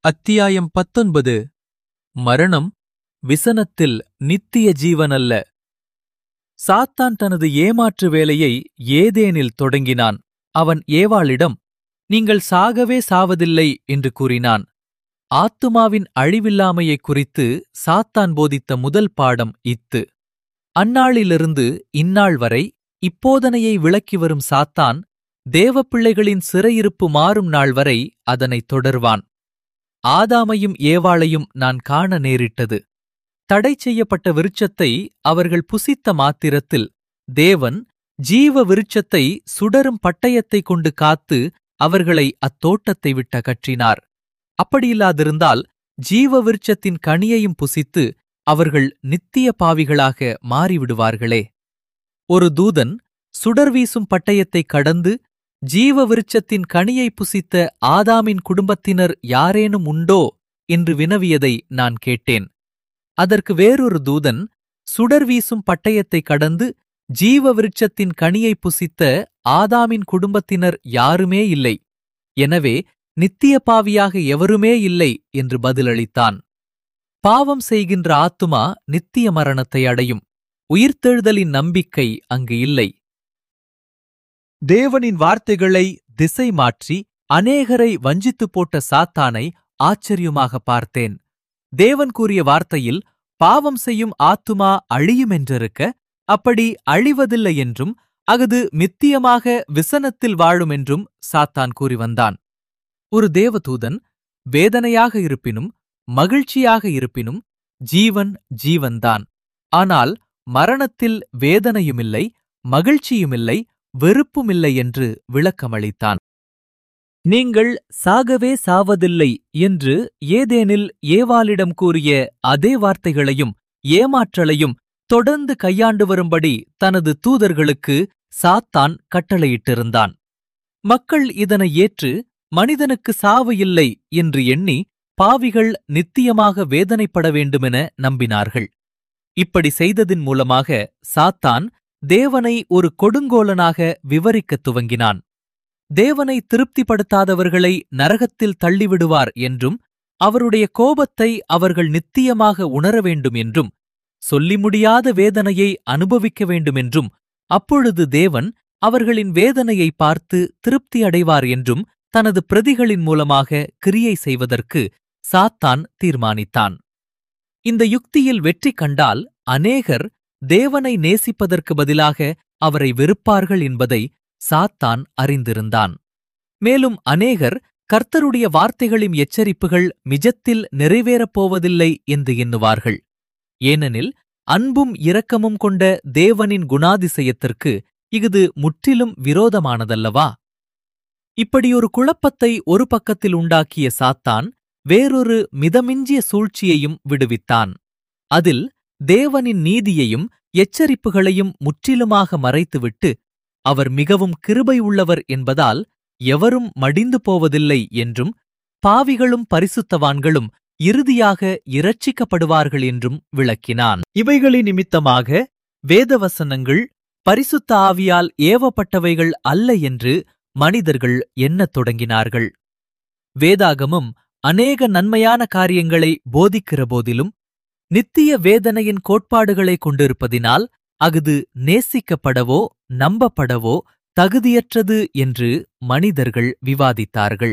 அத்தியாயம் பத்தொன்பது மரணம் விசனத்தில் நித்திய ஜீவனல்ல சாத்தான் தனது ஏமாற்று வேலையை ஏதேனில் தொடங்கினான் அவன் ஏவாளிடம் நீங்கள் சாகவே சாவதில்லை என்று கூறினான் ஆத்துமாவின் அழிவில்லாமையைக் குறித்து சாத்தான் போதித்த முதல் பாடம் இத்து அந்நாளிலிருந்து இந்நாள் வரை இப்போதனையை விளக்கி வரும் சாத்தான் தேவப்பிள்ளைகளின் சிறையிருப்பு மாறும் நாள் வரை அதனைத் தொடர்வான் ஆதாமையும் ஏவாளையும் நான் காண நேரிட்டது தடை செய்யப்பட்ட விருட்சத்தை அவர்கள் புசித்த மாத்திரத்தில் தேவன் ஜீவ விருட்சத்தை சுடரும் பட்டயத்தைக் கொண்டு காத்து அவர்களை அத்தோட்டத்தை விட்ட கற்றினார் அப்படியில்லாதிருந்தால் ஜீவ விருட்சத்தின் கனியையும் புசித்து அவர்கள் நித்திய பாவிகளாக மாறிவிடுவார்களே ஒரு தூதன் சுடர் வீசும் பட்டயத்தைக் கடந்து ஜீவ விருட்சத்தின் கனியை புசித்த ஆதாமின் குடும்பத்தினர் யாரேனும் உண்டோ என்று வினவியதை நான் கேட்டேன் அதற்கு வேறொரு தூதன் சுடர் வீசும் பட்டயத்தைக் கடந்து ஜீவ விருட்சத்தின் கனியை புசித்த ஆதாமின் குடும்பத்தினர் யாருமே இல்லை எனவே நித்திய பாவியாக எவருமே இல்லை என்று பதிலளித்தான் பாவம் செய்கின்ற ஆத்துமா நித்திய மரணத்தை அடையும் உயிர்த்தெழுதலின் நம்பிக்கை அங்கு இல்லை தேவனின் வார்த்தைகளை திசை மாற்றி அநேகரை வஞ்சித்துப் போட்ட சாத்தானை ஆச்சரியமாக பார்த்தேன் தேவன் கூறிய வார்த்தையில் பாவம் செய்யும் ஆத்துமா அழியும் என்றிருக்க அப்படி அழிவதில்லை என்றும் அஃது மித்தியமாக விசனத்தில் வாழும் என்றும் சாத்தான் கூறி வந்தான் ஒரு தேவதூதன் வேதனையாக இருப்பினும் மகிழ்ச்சியாக இருப்பினும் ஜீவன் ஜீவன்தான் ஆனால் மரணத்தில் வேதனையுமில்லை மகிழ்ச்சியுமில்லை வெறுப்புமில்லை என்று விளக்கமளித்தான் நீங்கள் சாகவே சாவதில்லை என்று ஏதேனில் ஏவாளிடம் கூறிய அதே வார்த்தைகளையும் ஏமாற்றலையும் தொடர்ந்து கையாண்டு வரும்படி தனது தூதர்களுக்கு சாத்தான் கட்டளையிட்டிருந்தான் மக்கள் இதனை ஏற்று மனிதனுக்கு சாவு இல்லை என்று எண்ணி பாவிகள் நித்தியமாக வேதனைப்பட வேண்டுமென நம்பினார்கள் இப்படி செய்ததின் மூலமாக சாத்தான் தேவனை ஒரு கொடுங்கோலனாக விவரிக்கத் துவங்கினான் தேவனை திருப்திப்படுத்தாதவர்களை நரகத்தில் தள்ளிவிடுவார் என்றும் அவருடைய கோபத்தை அவர்கள் நித்தியமாக உணர வேண்டும் என்றும் சொல்லி முடியாத வேதனையை அனுபவிக்க வேண்டுமென்றும் அப்பொழுது தேவன் அவர்களின் வேதனையை பார்த்து திருப்தி அடைவார் என்றும் தனது பிரதிகளின் மூலமாக கிரியை செய்வதற்கு சாத்தான் தீர்மானித்தான் இந்த யுக்தியில் வெற்றி கண்டால் அநேகர் தேவனை நேசிப்பதற்கு பதிலாக அவரை வெறுப்பார்கள் என்பதை சாத்தான் அறிந்திருந்தான் மேலும் அநேகர் கர்த்தருடைய வார்த்தைகளின் எச்சரிப்புகள் மிஜத்தில் நிறைவேறப் போவதில்லை என்று எண்ணுவார்கள் ஏனெனில் அன்பும் இரக்கமும் கொண்ட தேவனின் குணாதிசயத்திற்கு இஃது முற்றிலும் விரோதமானதல்லவா இப்படியொரு குழப்பத்தை ஒரு பக்கத்தில் உண்டாக்கிய சாத்தான் வேறொரு மிதமிஞ்சிய சூழ்ச்சியையும் விடுவித்தான் அதில் தேவனின் நீதியையும் எச்சரிப்புகளையும் முற்றிலுமாக மறைத்துவிட்டு அவர் மிகவும் கிருபை உள்ளவர் என்பதால் எவரும் மடிந்து போவதில்லை என்றும் பாவிகளும் பரிசுத்தவான்களும் இறுதியாக இரட்சிக்கப்படுவார்கள் என்றும் விளக்கினான் இவைகளின் நிமித்தமாக வேதவசனங்கள் பரிசுத்த ஆவியால் ஏவப்பட்டவைகள் அல்ல என்று மனிதர்கள் எண்ணத் தொடங்கினார்கள் வேதாகமம் அநேக நன்மையான காரியங்களை போதிக்கிற போதிலும் நித்திய வேதனையின் கோட்பாடுகளை கொண்டிருப்பதினால் அஃது நேசிக்கப்படவோ நம்பப்படவோ தகுதியற்றது என்று மனிதர்கள் விவாதித்தார்கள்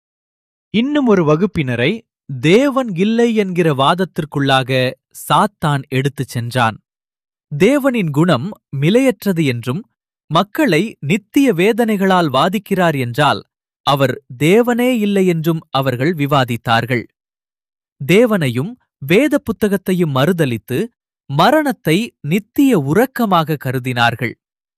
இன்னும் ஒரு வகுப்பினரை தேவன் இல்லை என்கிற வாதத்திற்குள்ளாக சாத்தான் எடுத்துச் சென்றான் தேவனின் குணம் மிலையற்றது என்றும் மக்களை நித்திய வேதனைகளால் வாதிக்கிறார் என்றால் அவர் தேவனே இல்லை என்றும் அவர்கள் விவாதித்தார்கள் தேவனையும் வேத புத்தகத்தையும் மறுதலித்து மரணத்தை நித்திய உறக்கமாக கருதினார்கள்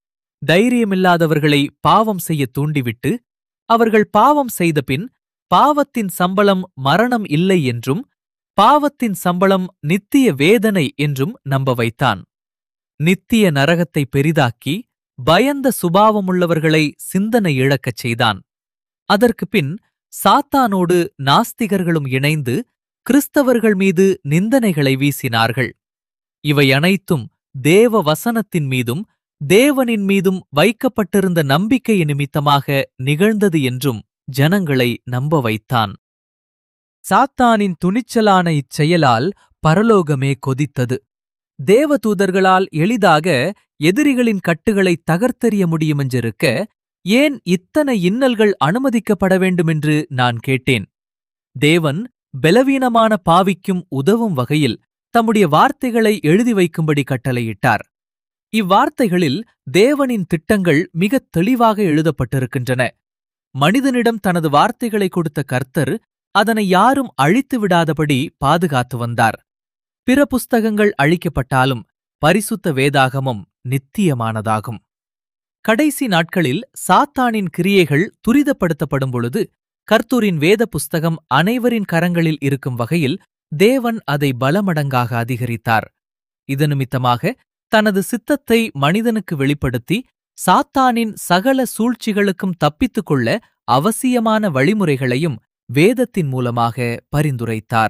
தைரியமில்லாதவர்களை பாவம் செய்ய தூண்டிவிட்டு அவர்கள் பாவம் செய்தபின் பாவத்தின் சம்பளம் மரணம் இல்லை என்றும் பாவத்தின் சம்பளம் நித்திய வேதனை என்றும் நம்ப வைத்தான் நித்திய நரகத்தை பெரிதாக்கி பயந்த சுபாவமுள்ளவர்களை சிந்தனை இழக்கச் செய்தான் அதற்கு பின் சாத்தானோடு நாஸ்திகர்களும் இணைந்து கிறிஸ்தவர்கள் மீது நிந்தனைகளை வீசினார்கள் இவை அனைத்தும் தேவ வசனத்தின் மீதும் தேவனின் மீதும் வைக்கப்பட்டிருந்த நம்பிக்கை நிமித்தமாக நிகழ்ந்தது என்றும் ஜனங்களை நம்ப வைத்தான் சாத்தானின் துணிச்சலான இச்செயலால் பரலோகமே கொதித்தது தேவதூதர்களால் எளிதாக எதிரிகளின் கட்டுகளை தகர்த்தெறிய முடியுமென்றிருக்க ஏன் இத்தனை இன்னல்கள் அனுமதிக்கப்பட வேண்டுமென்று நான் கேட்டேன் தேவன் பலவீனமான பாவிக்கும் உதவும் வகையில் தம்முடைய வார்த்தைகளை எழுதி வைக்கும்படி கட்டளையிட்டார் இவ்வார்த்தைகளில் தேவனின் திட்டங்கள் மிகத் தெளிவாக எழுதப்பட்டிருக்கின்றன மனிதனிடம் தனது வார்த்தைகளை கொடுத்த கர்த்தர் அதனை யாரும் அழித்து விடாதபடி பாதுகாத்து வந்தார் பிற புஸ்தகங்கள் அழிக்கப்பட்டாலும் பரிசுத்த வேதாகமம் நித்தியமானதாகும் கடைசி நாட்களில் சாத்தானின் கிரியைகள் துரிதப்படுத்தப்படும் பொழுது கர்த்தூரின் வேத புஸ்தகம் அனைவரின் கரங்களில் இருக்கும் வகையில் தேவன் அதை பலமடங்காக அதிகரித்தார் இது நிமித்தமாக தனது சித்தத்தை மனிதனுக்கு வெளிப்படுத்தி சாத்தானின் சகல சூழ்ச்சிகளுக்கும் தப்பித்துக் கொள்ள அவசியமான வழிமுறைகளையும் வேதத்தின் மூலமாக பரிந்துரைத்தார்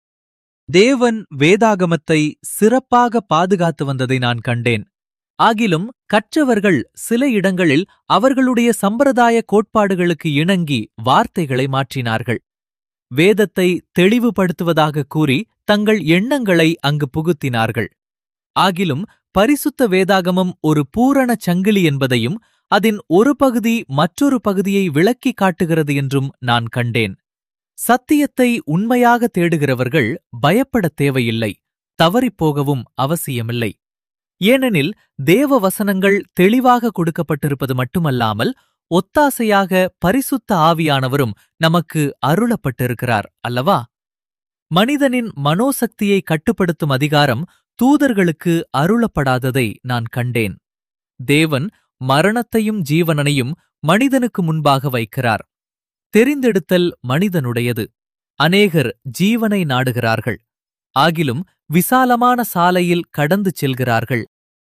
தேவன் வேதாகமத்தை சிறப்பாக பாதுகாத்து வந்ததை நான் கண்டேன் ஆகிலும் கற்றவர்கள் சில இடங்களில் அவர்களுடைய சம்பிரதாய கோட்பாடுகளுக்கு இணங்கி வார்த்தைகளை மாற்றினார்கள் வேதத்தை தெளிவுபடுத்துவதாக கூறி தங்கள் எண்ணங்களை அங்கு புகுத்தினார்கள் ஆகிலும் பரிசுத்த வேதாகமம் ஒரு பூரண சங்கிலி என்பதையும் அதன் ஒரு பகுதி மற்றொரு பகுதியை விளக்கிக் காட்டுகிறது என்றும் நான் கண்டேன் சத்தியத்தை உண்மையாக தேடுகிறவர்கள் பயப்படத் தேவையில்லை தவறிப்போகவும் அவசியமில்லை ஏனெனில் தேவ வசனங்கள் தெளிவாக கொடுக்கப்பட்டிருப்பது மட்டுமல்லாமல் ஒத்தாசையாக பரிசுத்த ஆவியானவரும் நமக்கு அருளப்பட்டிருக்கிறார் அல்லவா மனிதனின் மனோசக்தியை கட்டுப்படுத்தும் அதிகாரம் தூதர்களுக்கு அருளப்படாததை நான் கண்டேன் தேவன் மரணத்தையும் ஜீவனனையும் மனிதனுக்கு முன்பாக வைக்கிறார் தெரிந்தெடுத்தல் மனிதனுடையது அநேகர் ஜீவனை நாடுகிறார்கள் ஆகிலும் விசாலமான சாலையில் கடந்து செல்கிறார்கள்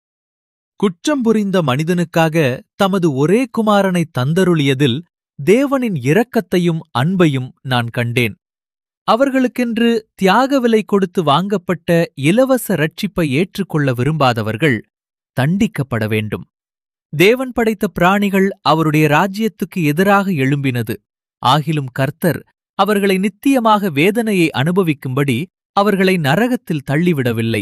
குற்றம் புரிந்த மனிதனுக்காக தமது ஒரே குமாரனை தந்தருளியதில் தேவனின் இரக்கத்தையும் அன்பையும் நான் கண்டேன் அவர்களுக்கென்று தியாக விலை கொடுத்து வாங்கப்பட்ட இலவச ரட்சிப்பை ஏற்றுக்கொள்ள விரும்பாதவர்கள் தண்டிக்கப்பட வேண்டும் தேவன் படைத்த பிராணிகள் அவருடைய ராஜ்யத்துக்கு எதிராக எழும்பினது ஆகிலும் கர்த்தர் அவர்களை நித்தியமாக வேதனையை அனுபவிக்கும்படி அவர்களை நரகத்தில் தள்ளிவிடவில்லை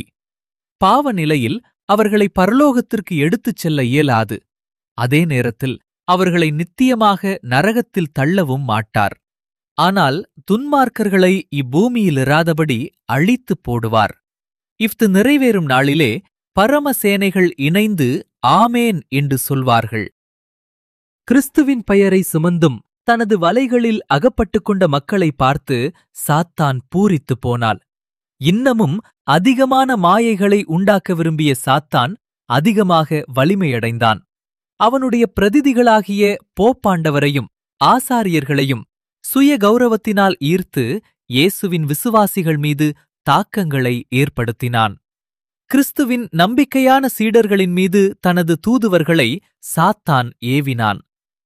பாவ நிலையில் அவர்களை பரலோகத்திற்கு எடுத்துச் செல்ல இயலாது அதே நேரத்தில் அவர்களை நித்தியமாக நரகத்தில் தள்ளவும் மாட்டார் ஆனால் துன்மார்க்கர்களை இப்பூமியிலிராதபடி அழித்துப் போடுவார் இஃது நிறைவேறும் நாளிலே பரமசேனைகள் இணைந்து ஆமேன் என்று சொல்வார்கள் கிறிஸ்துவின் பெயரை சுமந்தும் தனது வலைகளில் அகப்பட்டுக் கொண்ட மக்களை பார்த்து சாத்தான் பூரித்துப் போனாள் இன்னமும் அதிகமான மாயைகளை உண்டாக்க விரும்பிய சாத்தான் அதிகமாக வலிமையடைந்தான் அவனுடைய பிரதிதிகளாகிய போப்பாண்டவரையும் ஆசாரியர்களையும் சுய கௌரவத்தினால் ஈர்த்து இயேசுவின் விசுவாசிகள் மீது தாக்கங்களை ஏற்படுத்தினான் கிறிஸ்துவின் நம்பிக்கையான சீடர்களின் மீது தனது தூதுவர்களை சாத்தான் ஏவினான்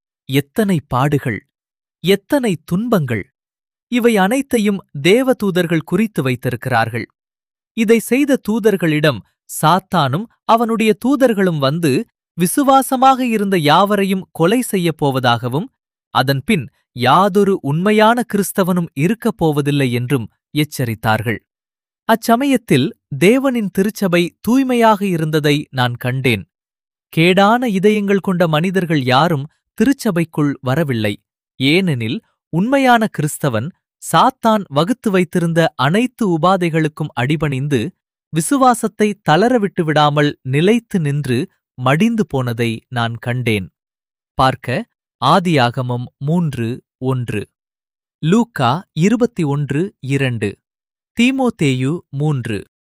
எத்தனை பாடுகள் எத்தனை துன்பங்கள் இவை அனைத்தையும் தேவதூதர்கள் குறித்து வைத்திருக்கிறார்கள் இதை செய்த தூதர்களிடம் சாத்தானும் அவனுடைய தூதர்களும் வந்து விசுவாசமாக இருந்த யாவரையும் கொலை செய்யப் போவதாகவும் அதன்பின் யாதொரு உண்மையான கிறிஸ்தவனும் இருக்கப் போவதில்லை என்றும் எச்சரித்தார்கள் அச்சமயத்தில் தேவனின் திருச்சபை தூய்மையாக இருந்ததை நான் கண்டேன் கேடான இதயங்கள் கொண்ட மனிதர்கள் யாரும் திருச்சபைக்குள் வரவில்லை ஏனெனில் உண்மையான கிறிஸ்தவன் சாத்தான் வகுத்து வைத்திருந்த அனைத்து உபாதைகளுக்கும் அடிபணிந்து விசுவாசத்தை தளரவிட்டு விடாமல் நிலைத்து நின்று மடிந்து போனதை நான் கண்டேன் பார்க்க ஆதியாகமம் மூன்று ஒன்று லூக்கா இருபத்தி ஒன்று இரண்டு தீமோத்தேயு மூன்று